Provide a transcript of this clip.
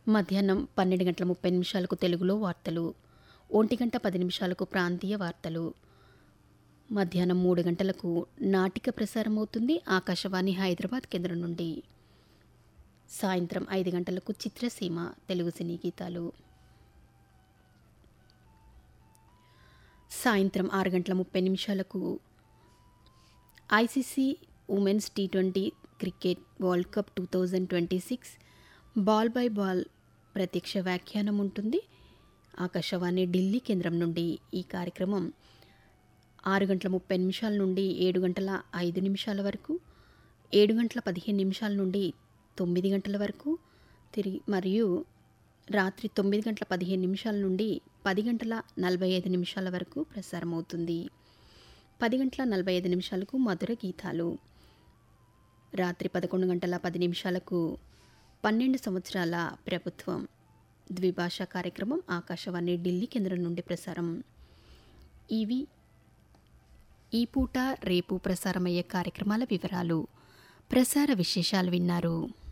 మధ్యాహ్నం పన్నెండు గంటల ముప్పై నిమిషాలకు తెలుగులో వార్తలు ఒంటి గంట పది నిమిషాలకు ప్రాంతీయ వార్తలు మధ్యాహ్నం మూడు గంటలకు నాటిక ప్రసారం అవుతుంది ఆకాశవాణి హైదరాబాద్ కేంద్రం నుండి సాయంత్రం ఐదు గంటలకు చిత్రసీమ తెలుగు సినీ గీతాలు సాయంత్రం ఆరు గంటల ముప్పై నిమిషాలకు ICC women's T twenty cricket world cup two thousand twenty six ball by ball ప్రత్యక్ష వ్యాఖ్యానం ఉంటుంది ఆకాశవాణి ఢిల్లీ కేంద్రం నుండి ఈ కార్యక్రమం ఆరు గంటల ముప్పై నిమిషాల నుండి ఏడు గంటల ఐదు నిమిషాల వరకు ఏడు గంటల పదిహేను నిమిషాల నుండి తొమ్మిది గంటల వరకు తిరిగి మరియు రాత్రి తొమ్మిది గంటల పదిహేను నిమిషాల నుండి పది గంటల నలభై ఐదు నిమిషాల వరకు ప్రసారం అవుతుంది పది గంటల నలభై ఐదు నిమిషాలకు మధుర గీతాలు రాత్రి పదకొండు గంటల పది నిమిషాలకు పన్నెండు సంవత్సరాల ప్రభుత్వం ద్విభాషా కార్యక్రమం ఆకాశవాణి ఢిల్లీ కేంద్రం నుండి ప్రసారం ఇవి ఈ పూట రేపు ప్రసారమయ్యే కార్యక్రమాల వివరాలు ప్రసార విశేషాలు విన్నారు